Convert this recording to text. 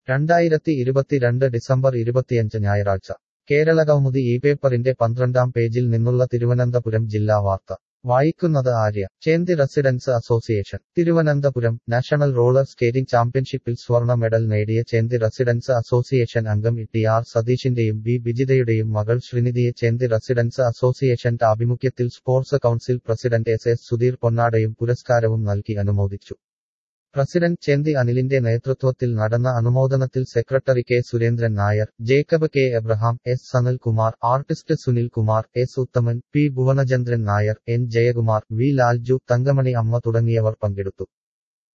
രണ്ടായിരത്തി ഇരുപത്തിരണ്ട് ഡിസംബർ ഇരുപത്തിയഞ്ച് ഞായറാഴ്ച കേരളകൗമുദി ഈ പേപ്പറിന്റെ പന്ത്രണ്ടാം പേജിൽ നിന്നുള്ള തിരുവനന്തപുരം ജില്ലാ വാർത്ത വായിക്കുന്നത് Arya Chenthi residence association Thiruvananthapuram national roller skating ചാമ്പ്യൻഷിപ്പിൽ സ്വർണ്ണ മെഡൽ നേടിയ ചേന്തി റെസിഡൻസ് അസോസിയേഷൻ അംഗം ടി ആർ സതീഷിന്റെയും ബി ബിജിതയുടെയും മകൾ ശ്രീനിധിയെ ചേന്തി റെസിഡൻസ് അസോസിയേഷന്റെ ആഭിമുഖ്യത്തിൽ sports council president S S Sudheer പൊന്നാടയും പുരസ്കാരവും നൽകി അനുമോദിച്ചു പ്രസിഡന്റ് ചേന്തി അനിലിന്റെ നേതൃത്വത്തിൽ നടന്ന അനുമോദനത്തിൽ secretary K Surendran Nair Jacob K Abraham S Sanalkumar artist Sunil Kumar S Uthaman P Bhuvanachandran Nair N Jayakumar V Lalju Thankamani അമ്മ തുടങ്ങിയവർ പങ്കെടുത്തു